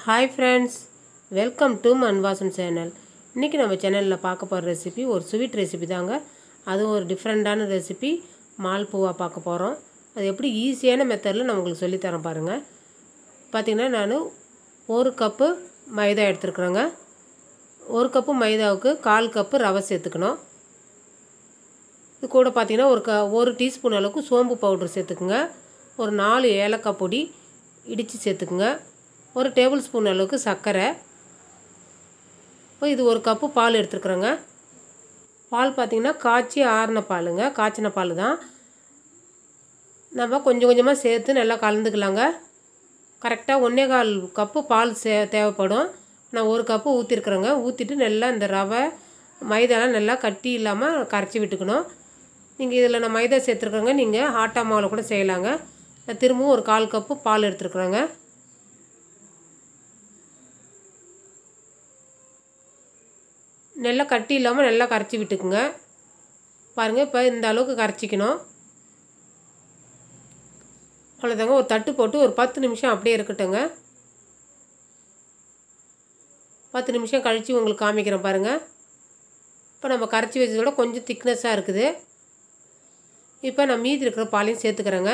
hi friends welcome to Manvasan channel இன்றைக்கி நம்ம சேனலில் பார்க்க போகிற ரெசிபி ஒரு ஸ்வீட் ரெசிபி தாங்க அதுவும் ஒரு டிஃப்ரெண்ட்டான ரெசிபி மால்பூவா பார்க்க போகிறோம் அது எப்படி ஈஸியான மெத்தடில் நான் உங்களுக்கு சொல்லித்தரேன் பாருங்கள் பார்த்திங்கன்னா நான் ஒரு கப்பு மைதா எடுத்துருக்குறேங்க ஒரு கப்பு மைதாவுக்கு கால் கப்பு ரவை சேர்த்துக்கணும் இது கூட பார்த்திங்கன்னா ஒரு க ஒரு டீஸ்பூன் அளவுக்கு சோம்பு பவுட்ரு சேர்த்துக்குங்க ஒரு நாலு ஏலக்காய் பொடி இடித்து சேர்த்துக்குங்க ஒரு டேபிள் ஸ்பூன் அளவுக்கு சர்க்கரை இப்போ இது ஒரு கப்பு பால் எடுத்துருக்குறேங்க பால் பார்த்திங்கன்னா காய்ச்சி ஆறின பாலுங்க காய்ச்சின பால் தான் நம்ம கொஞ்சம் கொஞ்சமாக சேர்த்து நல்லா கலந்துக்கலாங்க கரெக்டாக ஒன்றே கால் கப்பு பால் சே தேவைப்படும் நான் ஒரு கப்பு ஊற்றிருக்குறேங்க ஊற்றிட்டு நல்லா இந்த ரவை மைதாலாம் நல்லா கட்டி இல்லாமல் கரைச்சி விட்டுக்கணும் நீங்கள் இதில் நான் மைதா சேர்த்துருக்குறேங்க நீங்கள் ஆட்டா மாவில் கூட செய்யலாங்க நான் திரும்பவும் ஒரு கால் கப்பு பால் எடுத்துருக்குறேங்க நல்லா கட்டி இல்லாமல் நல்லா கரைச்சி விட்டுக்குங்க பாருங்கள் இப்போ இந்த அளவுக்கு கரைச்சிக்கணும் அவ்வளோதாங்க ஒரு தட்டு போட்டு ஒரு பத்து நிமிஷம் அப்படியே இருக்கட்டுங்க பத்து நிமிஷம் கழித்து உங்களுக்கு காமிக்கிறேன் பாருங்கள் இப்போ நம்ம கரைச்சி வச்சதோட கொஞ்சம் திக்னஸாக இருக்குது இப்போ நான் மீதி இருக்கிற பாலையும் சேர்த்துக்கிறேங்க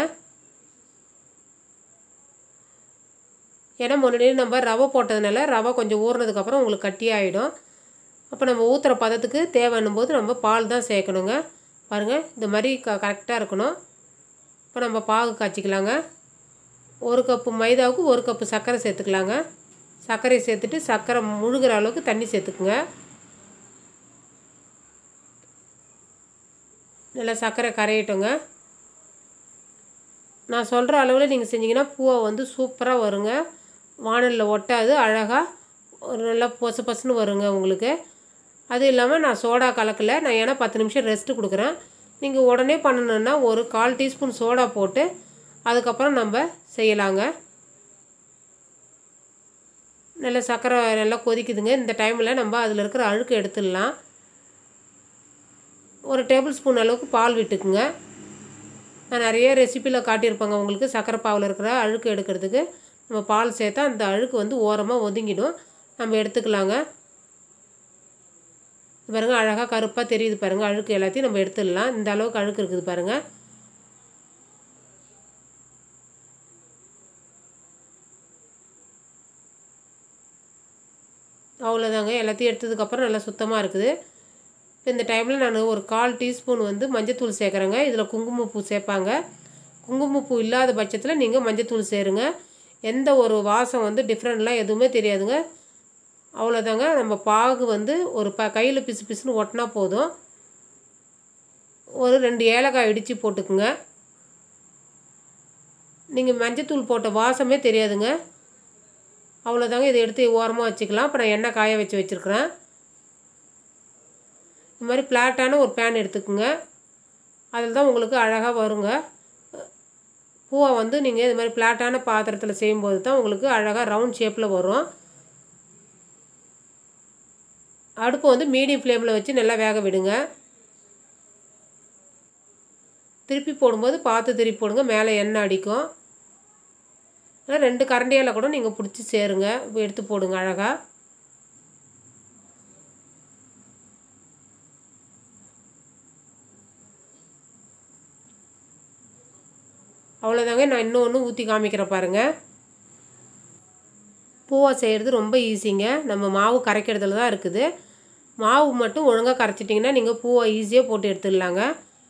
ஏன்னா முன்னாடியே நம்ம ரவை போட்டதுனால ரவை கொஞ்சம் ஊறினதுக்கப்புறம் உங்களுக்கு கட்டியாகிடும் அப்போ நம்ம ஊற்றுற பதத்துக்கு தேவைன்னும் போது நம்ம பால் தான் சேர்க்கணுங்க பாருங்கள் இந்த மாதிரி க கரெக்டாக இருக்கணும் இப்போ நம்ம பாகு காய்ச்சிக்கலாங்க ஒரு கப்பு மைதாவுக்கு ஒரு கப்பு சர்க்கரை சேர்த்துக்கலாங்க சர்க்கரை சேர்த்துட்டு சர்க்கரை முழுகிற அளவுக்கு தண்ணி சேர்த்துக்குங்க நல்லா சர்க்கரை கரையட்டுங்க நான் சொல்கிற அளவில் நீங்கள் செஞ்சிங்கன்னா பூவை வந்து சூப்பராக வருங்க வானலில் ஒட்டாது அழகாக ஒரு நல்லா பொச பசுன்னு வருங்க உங்களுக்கு அது இல்லாமல் நான் சோடா கலக்கலை நான் ஏன்னா பத்து நிமிஷம் ரெஸ்ட்டு கொடுக்குறேன் நீங்கள் உடனே பண்ணணுன்னா ஒரு கால் டீஸ்பூன் சோடா போட்டு அதுக்கப்புறம் நம்ம செய்யலாங்க நல்லா சர்க்கரை நல்லா கொதிக்குதுங்க இந்த டைமில் நம்ம அதில் இருக்கிற அழுக்கு எடுத்துடலாம் ஒரு டேபிள் ஸ்பூன் அளவுக்கு பால் விட்டுக்குங்க நான் நிறைய ரெசிப்பியில் காட்டியிருப்பாங்க உங்களுக்கு சர்க்கரை பாவில் இருக்கிற அழுக்கு எடுக்கிறதுக்கு நம்ம பால் சேர்த்தா அந்த அழுக்கு வந்து ஓரமாக ஒதுங்கிடும் நம்ம எடுத்துக்கலாங்க பாருங்கள் அழகாக கருப்பாக தெரியுது பாருங்கள் அழுக்கு எல்லாத்தையும் நம்ம எடுத்துடலாம் இந்த அளவுக்கு அழுக்கு இருக்குது பாருங்கள் அவ்வளோதாங்க எல்லாத்தையும் எடுத்ததுக்கப்புறம் நல்லா சுத்தமாக இருக்குது இப்போ இந்த டைமில் நான் ஒரு கால் டீஸ்பூன் வந்து மஞ்சத்தூள் சேர்க்குறேங்க இதில் குங்குமப்பூ சேர்ப்பாங்க குங்குமப்பூ இல்லாத பட்சத்தில் நீங்கள் மஞ்சத்தூள் சேருங்க எந்த ஒரு வாசம் வந்து டிஃப்ரெண்ட்லாம் எதுவுமே தெரியாதுங்க அவ்வளோதாங்க நம்ம பாகு வந்து ஒரு ப கையில் பிசு பிசுன்னு ஒட்டினா போதும் ஒரு ரெண்டு ஏலக்காய் இடித்து போட்டுக்குங்க நீங்கள் மஞ்சத்தூள் போட்ட வாசமே தெரியாதுங்க அவ்வளோதாங்க இதை எடுத்து ஓரமாக வச்சுக்கலாம் இப்போ நான் எண்ணெய் காய வச்சு வச்சுருக்குறேன் இந்த மாதிரி ஃப்ளாட்டான ஒரு பேன் எடுத்துக்கோங்க அதில் தான் உங்களுக்கு அழகாக வருங்க பூவை வந்து நீங்கள் இது மாதிரி ஃப்ளாட்டான பாத்திரத்தில் செய்யும்போது தான் உங்களுக்கு அழகாக ரவுண்ட் ஷேப்பில் வரும் அடுப்பு வந்து மீடியம் ஃப்ளேமில் வச்சு நல்லா வேக விடுங்க திருப்பி போடும்போது பார்த்து திருப்பி போடுங்க மேலே எண்ணெய் அடிக்கும் ரெண்டு கரண்டியால் கூட நீங்கள் பிடிச்சி சேருங்க எடுத்து போடுங்க அழகாக அவ்வளோதாங்க நான் இன்னொன்று ஊற்றி காமிக்கிறேன் பாருங்கள் பூவா செய்கிறது ரொம்ப ஈஸிங்க நம்ம மாவு கரைக்கிறதுல தான் இருக்குது மாவு மட்டும் ஒழுங்காக கரைச்சிட்டிங்கன்னா நீங்கள் பூவை ஈஸியாக போட்டு எடுத்துடலாங்க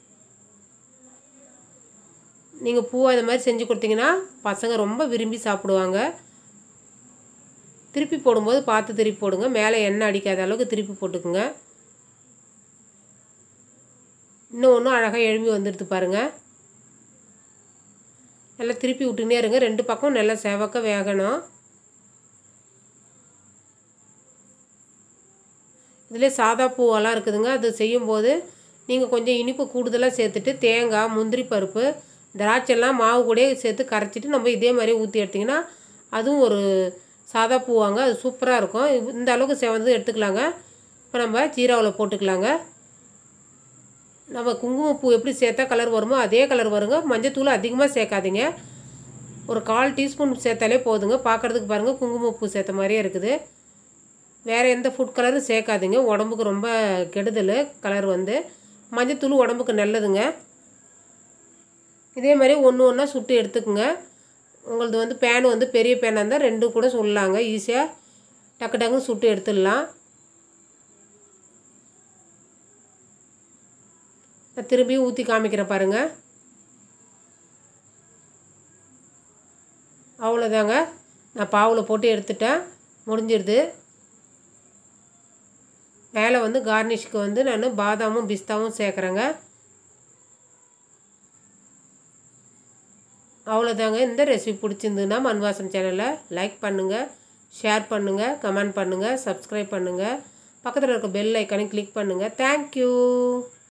நீங்கள் பூவை இந்த மாதிரி செஞ்சு கொடுத்தீங்கன்னா பசங்க ரொம்ப விரும்பி சாப்பிடுவாங்க திருப்பி போடும்போது பார்த்து திருப்பி போடுங்க மேலே எண்ணெய் அடிக்காத அளவுக்கு திருப்பி போட்டுக்குங்க இன்னும் ஒன்றும் அழகாக எழும்பி வந்துடுது பாருங்கள் நல்லா திருப்பி விட்டுனே இருங்க ரெண்டு பக்கம் நல்லா செவக்க வேகணும் இதில் சாதா பூவெல்லாம் இருக்குதுங்க அது செய்யும்போது நீங்கள் கொஞ்சம் இனிப்பு கூடுதலாக சேர்த்துட்டு தேங்காய் முந்திரி பருப்பு திராட்சைலாம் மாவு கூட சேர்த்து கரைச்சிட்டு நம்ம இதே மாதிரி ஊற்றி எடுத்திங்கன்னா அதுவும் ஒரு சாதா பூவாங்க அது சூப்பராக இருக்கும் இந்த அளவுக்கு செவந்து எடுத்துக்கலாங்க இப்போ நம்ம ஜீராவில் போட்டுக்கலாங்க நம்ம குங்குமப்பூ எப்படி சேர்த்தா கலர் வருமோ அதே கலர் வருங்க மஞ்சத்தூள் அதிகமாக சேர்க்காதீங்க ஒரு கால் டீஸ்பூன் சேர்த்தாலே போதுங்க பார்க்குறதுக்கு பாருங்கள் குங்குமப்பூ சேர்த்த மாதிரியே இருக்குது வேறு எந்த ஃபுட் கலரும் சேர்க்காதீங்க உடம்புக்கு ரொம்ப கெடுதல் கலர் வந்து மஞ்சத்தூள் உடம்புக்கு நல்லதுங்க இதே மாதிரி ஒன்று ஒன்றா சுட்டு எடுத்துக்குங்க உங்களது வந்து பேன் வந்து பெரிய பேனாக இருந்தால் ரெண்டு கூட சொல்லலாங்க ஈஸியாக டக்கு டக்குன்னு சுட்டு எடுத்துடலாம் நான் திரும்பியும் ஊற்றி காமிக்கிறேன் பாருங்கள் அவ்வளோதாங்க நான் பாவில் போட்டு எடுத்துட்டேன் முடிஞ்சிடுது மேலே வந்து கார்னிஷ்க்கு வந்து நான் பாதாமும் பிஸ்தாவும் சேர்க்குறேங்க அவ்வளோதாங்க இந்த ரெசிபி பிடிச்சிருந்துன்னா மண்வாசம் சேனலை லைக் பண்ணுங்கள் ஷேர் பண்ணுங்கள் கமெண்ட் பண்ணுங்கள் சப்ஸ்கிரைப் பண்ணுங்கள் பக்கத்தில் இருக்க பெல் ஐக்கானையும் கிளிக் பண்ணுங்கள் தேங்க்யூ